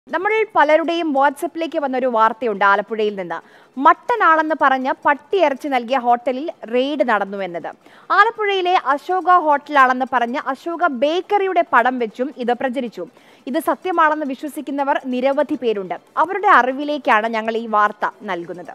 നമ്മൾ പലരുടെയും വാട്സപ്പിലേക്ക് വന്നൊരു വാർത്തയുണ്ട് ആലപ്പുഴയിൽ നിന്ന് മട്ടനാണെന്ന് പറഞ്ഞ് പട്ടി ഇറച്ചി നൽകിയ ഹോട്ടലിൽ റെയ്ഡ് നടന്നു എന്നത് ആലപ്പുഴയിലെ അശോക ഹോട്ടലാണെന്ന് പറഞ്ഞ് അശോക ബേക്കറിയുടെ പടം വെച്ചും ഇത് പ്രചരിച്ചു ഇത് സത്യമാണെന്ന് വിശ്വസിക്കുന്നവർ നിരവധി പേരുണ്ട് അവരുടെ അറിവിലേക്കാണ് ഞങ്ങൾ ഈ വാർത്ത നൽകുന്നത്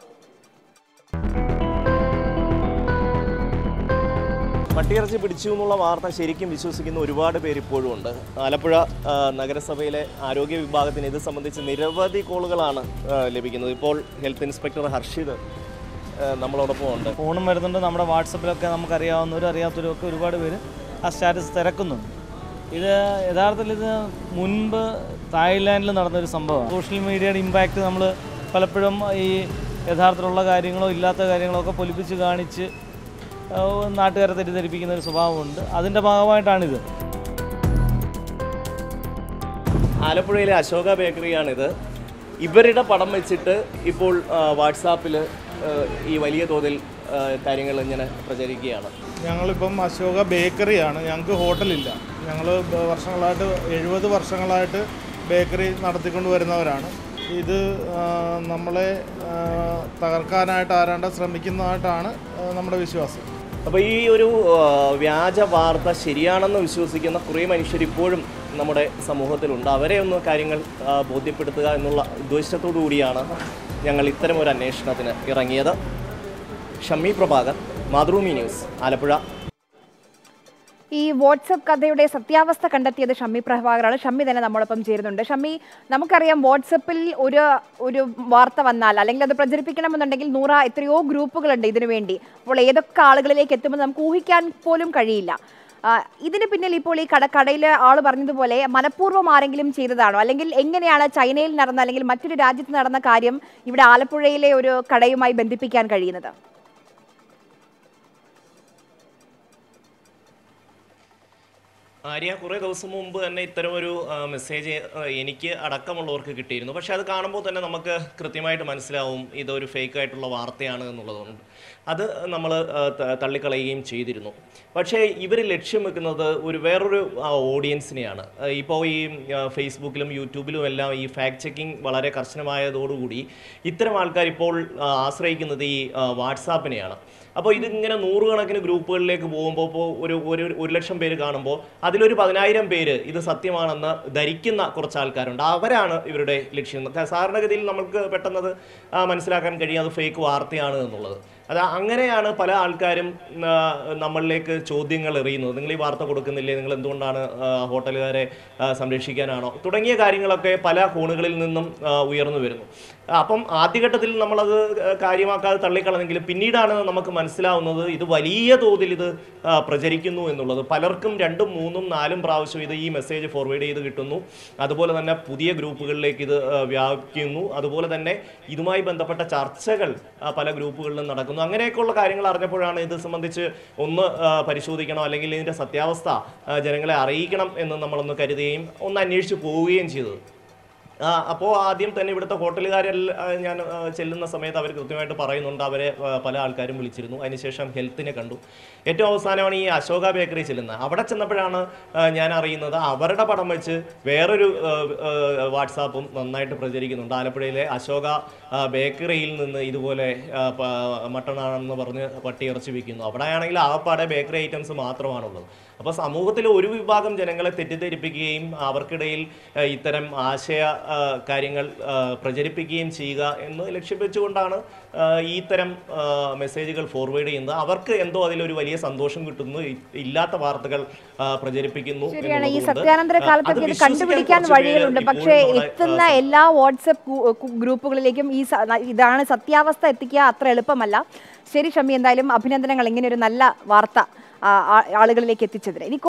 പട്ടിയിറച്ചി പിടിച്ചു എന്നുള്ള വാർത്ത ശരിക്കും വിശ്വസിക്കുന്ന ഒരുപാട് പേര് ഇപ്പോഴും ഉണ്ട് ആലപ്പുഴ ആ, നഗരസഭയിലെ ആരോഗ്യ വിഭാഗത്തിന് ഇത് സംബന്ധിച്ച് നിരവധി കോളുകളാണ് ആ, ലഭിക്കുന്നത് ഇപ്പോൾ ഹെൽത്ത് ഇൻസ്പെക്ടർ ഹർഷിദ് ആ, നമ്മളോടൊപ്പം ഉണ്ട് ഫോണും വരുന്നുണ്ട് നമ്മുടെ വാട്സപ്പിലൊക്കെ നമുക്കറിയാവുന്നവരും അറിയാത്തവരും ഒക്കെ ഒരുപാട് പേര് ആ സ്റ്റാറ്റസ് തിരക്കുന്നുണ്ട് ഇത് യഥാർത്ഥത്തിൽ ഇത് മുൻപ് തായ്ലാൻഡിൽ നടന്നൊരു സംഭവമാണ് സോഷ്യൽ മീഡിയയുടെ ഇമ്പാക്റ്റ് നമ്മൾ പലപ്പോഴും ഈ യഥാർത്ഥത്തിലുള്ള കാര്യങ്ങളോ ഇല്ലാത്ത കാര്യങ്ങളോ ഒക്കെ പൊലിപ്പിച്ച് കാണിച്ച് ആ, നാട്ടുകാരെ തെറ്റിദ്ധരിപ്പിക്കുന്ന ഒരു സ്വഭാവമുണ്ട് അതിൻ്റെ ഭാഗമായിട്ടാണിത് ആലപ്പുഴയിലെ അശോക ബേക്കറിയാണിത് ഇവരുടെ പടം വെച്ചിട്ട് ഇപ്പോൾ വാട്സാപ്പിൽ ഈ വലിയ തോതിൽ ആ, കാര്യങ്ങൾ ഇങ്ങനെ പ്രചരിക്കുകയാണ് ഞങ്ങളിപ്പം അശോക ബേക്കറിയാണ് ഞങ്ങൾക്ക് ഹോട്ടലില്ല ഞങ്ങൾ വർഷങ്ങളായിട്ട് എഴുപത് വർഷങ്ങളായിട്ട് ബേക്കറി നടത്തിക്കൊണ്ട് വരുന്നവരാണ് ഇത് ആ, നമ്മളെ ആ, തകർക്കാനായിട്ട് ആരാണ്ട് ശ്രമിക്കുന്നതായിട്ടാണ് ആ, നമ്മുടെ വിശ്വാസം അപ്പോൾ ഈ ഒരു ആ, വ്യാജ വാർത്ത ശരിയാണെന്ന് വിശ്വസിക്കുന്ന കുറേ മനുഷ്യർ ഇപ്പോഴും നമ്മുടെ സമൂഹത്തിലുണ്ട് അവരെ ഒന്ന് കാര്യങ്ങൾ ആ, ബോധ്യപ്പെടുത്തുക എന്നുള്ള ഉദ്ദേശത്തോടു കൂടിയാണ് ഞങ്ങൾ ഇത്തരം ഒരു അന്വേഷണത്തിന് ഇറങ്ങിയത് ഷമ്മി പ്രഭാകർ മാതൃഭൂമി ന്യൂസ് ആലപ്പുഴ ഈ വാട്സപ്പ് കഥയുടെ സത്യാവസ്ഥ കണ്ടെത്തിയത് ഷമ്മി പ്രഭാകറാണ് ഷമ്മി തന്നെ നമ്മളൊപ്പം ചേരുന്നുണ്ട് ഷമ്മി നമുക്കറിയാം വാട്സപ്പിൽ ഒരു ഒരു വാർത്ത വന്നാൽ അല്ലെങ്കിൽ അത് പ്രചരിപ്പിക്കണമെന്നുണ്ടെങ്കിൽ നൂറ എത്രയോ ഗ്രൂപ്പുകളുണ്ട് ഇതിനു വേണ്ടി അപ്പോൾ ഏതൊക്കെ ആളുകളിലേക്ക് എത്തുമെന്ന് നമുക്ക് ഊഹിക്കാൻ പോലും കഴിയില്ല ആ, ഇതിന് പിന്നിൽ ഇപ്പോൾ ഈ കട കടയിലെ ആൾ പറഞ്ഞതുപോലെ മനഃപൂർവ്വം ആരെങ്കിലും ചെയ്തതാണോ അല്ലെങ്കിൽ എങ്ങനെയാണ് ചൈനയിൽ നടന്ന അല്ലെങ്കിൽ മറ്റൊരു രാജ്യത്ത് നടന്ന കാര്യം ഇവിടെ ആലപ്പുഴയിലെ ഒരു കടയുമായി ബന്ധിപ്പിക്കാൻ കഴിയുന്നത് ആര്യ കുറേ ദിവസം മുമ്പ് തന്നെ ഇത്തരം ഒരു ആ, മെസ്സേജ് ആ, എനിക്ക് അടക്കമുള്ളവർക്ക് കിട്ടിയിരുന്നു പക്ഷെ അത് കാണുമ്പോൾ തന്നെ നമുക്ക് കൃത്യമായിട്ട് മനസ്സിലാവും ഇതൊരു ഫേക്ക് ആയിട്ടുള്ള വാർത്തയാണ് എന്നുള്ളതുകൊണ്ട് അത് നമ്മൾ തള്ളിക്കളയുകയും ചെയ്തിരുന്നു പക്ഷേ ഇവർ ലക്ഷ്യം വെക്കുന്നത് ഒരു വേറൊരു ആ, ഓഡിയൻസിനെയാണ് ആ, ഇപ്പോൾ ഈ ആ, ഫേസ്ബുക്കിലും യൂട്യൂബിലും എല്ലാം ഈ ഫാക്ട് ചെക്കിംഗ് വളരെ കർശനമായതോടുകൂടി ഇത്തരം ആൾക്കാർ ഇപ്പോൾ ആ, ആശ്രയിക്കുന്നത് ഈ ആ, വാട്സാപ്പിനെയാണ് അപ്പോൾ ഇതിങ്ങനെ നൂറുകണക്കിന് ഗ്രൂപ്പുകളിലേക്ക് പോകുമ്പോൾ ഇപ്പോൾ ഒരു ഒരു ഒരു ലക്ഷം പേര് കാണുമ്പോൾ അതിലൊരു പതിനായിരം പേര് ഇത് സത്യമാണെന്ന് ധരിക്കുന്ന കുറച്ച് ആൾക്കാരുണ്ട് അവരാണ് ഇവരുടെ ലക്ഷ്യം ക- സാധാരണഗതിയിൽ നമുക്ക് പെട്ടെന്നത് ആ, മനസ്സിലാക്കാൻ കഴിയും അത് ഫേക്ക് വാർത്തയാണ് എന്നുള്ളത് അത് അങ്ങനെയാണ് പല ആൾക്കാരും ആ, നമ്മളിലേക്ക് ചോദ്യങ്ങൾ എറിയുന്നത് നിങ്ങൾ ഈ വാർത്ത കൊടുക്കുന്നില്ലേ നിങ്ങൾ എന്തുകൊണ്ടാണ് ആ, ഹോട്ടലുകാരെ ആ, സംരക്ഷിക്കാനാണോ തുടങ്ങിയ കാര്യങ്ങളൊക്കെ പല കോണുകളിൽ നിന്നും ആ, ഉയർന്നു വരുന്നു അപ്പം ആദ്യഘട്ടത്തിൽ നമ്മളത് കാര്യമാക്കാതെ തള്ളിക്കളഞ്ഞെങ്കിലും പിന്നീടാണ് നമുക്ക് മനസ്സിലാവുന്നത് ഇത് വലിയ തോതിൽ ഇത് ആ, പ്രചരിക്കുന്നു എന്നുള്ളത് പലർക്കും രണ്ടും മൂന്നും നാലും പ്രാവശ്യം ഇത് ഈ മെസ്സേജ് ഫോർവേഡ് ചെയ്ത് കിട്ടുന്നു അതുപോലെ തന്നെ പുതിയ ഗ്രൂപ്പുകളിലേക്ക് ഇത് ആ, വ്യാപിക്കുന്നു അതുപോലെ തന്നെ ഇതുമായി ബന്ധപ്പെട്ട ചർച്ചകൾ ആ, പല ഗ്രൂപ്പുകളിലും നടക്കുന്നു അങ്ങനെയൊക്കെയുള്ള കാര്യങ്ങൾ അറിഞ്ഞപ്പോഴാണ് ഇത് സംബന്ധിച്ച് ഒന്ന് ആ, പരിശോധിക്കണം അല്ലെങ്കിൽ ഇതിൻ്റെ സത്യാവസ്ഥ ആ, ജനങ്ങളെ അറിയിക്കണം എന്ന് നമ്മളൊന്ന് കരുതുകയും ഒന്ന് അന്വേഷിച്ച് പോവുകയും ചെയ്തത് അപ്പോൾ ആദ്യം തന്നെ ഇവിടുത്തെ ഹോട്ടലുകാരെല്ലാം ആ, ഞാൻ ആ, ചെല്ലുന്ന സമയത്ത് അവർ കൃത്യമായിട്ട് പറയുന്നുണ്ട് അവരെ ആ, പല ആൾക്കാരും വിളിച്ചിരുന്നു അതിനുശേഷം ഹെൽത്തിനെ കണ്ടു ഏറ്റവും അവസാനമാണ് ഈ അശോക ബേക്കറി ചെല്ലുന്നത് അവിടെ ചെന്നപ്പോഴാണ് ആ, ഞാൻ അറിയുന്നത് അവരുടെ പടം വെച്ച് വേറൊരു ആ, ആ, വാട്സാപ്പും നന്നായിട്ട് പ്രചരിക്കുന്നുണ്ട് ആലപ്പുഴയിലെ അശോക ആ, ബേക്കറിയിൽ നിന്ന് ഇതുപോലെ ആ, പ- മട്ടണാണെന്ന് പറഞ്ഞ് പട്ടിയിറച്ചി വിൽക്കുന്നു അവിടെയാണെങ്കിൽ ആകപ്പാടെ ബേക്കറി ഐറ്റംസ് മാത്രമാണുള്ളത് അപ്പോൾ സമൂഹത്തിലെ ഒരു വിഭാഗം ജനങ്ങളെ തെറ്റിദ്ധരിപ്പിക്കുകയും അവർക്കിടയിൽ ആ, ഇത്തരം ആശയ ആ, കാര്യങ്ങൾ ആ, പ്രചരിപ്പിക്കുകയും ചെയ്യുക എന്ന് ലക്ഷ്യം വെച്ചുകൊണ്ടാണ് ആ, ഈ ഇത്തരം ആ, മെസ്സേജുകൾ ഫോർവേഡ് ചെയ്യുന്നത് അവർക്ക് എന്തോ അതിലൊരു വലിയ സന്തോഷം കിട്ടുന്നു ഇ- ഇല്ലാത്ത വാർത്തകൾ ആ, പ്രചരിപ്പിക്കുന്നു ശരിയാണ് ഈ എന്നുള്ളതുകൊണ്ട്, സത്യാനന്തര ആ, കാലത്തൊക്കെ അത് ഇത് വിശ്വസിക്കാൻ കണ്ടുപിടിക്കാൻ കുറച്ച് പേര് വഴികളുണ്ട് ഇപ്പോഴും പക്ഷേ നമ്മുടെ, ആ, എത്തുന്ന എല്ലാ വാട്സപ്പ് ഗ്രൂ- കു- ഗ്രൂപ്പുകളിലേക്കും ഈ സ- ഇതാണ് സത്യാവസ്ഥ എത്തിക്കുക അത്ര എളുപ്പമല്ല ശരി ഷമി എന്തായാലും അഭിനന്ദനങ്ങൾ ഇങ്ങനെ ഒരു നല്ല വാർത്ത ആ, ആ- ആളുകളിലേക്ക് എത്തിച്ചതിന് ഇനി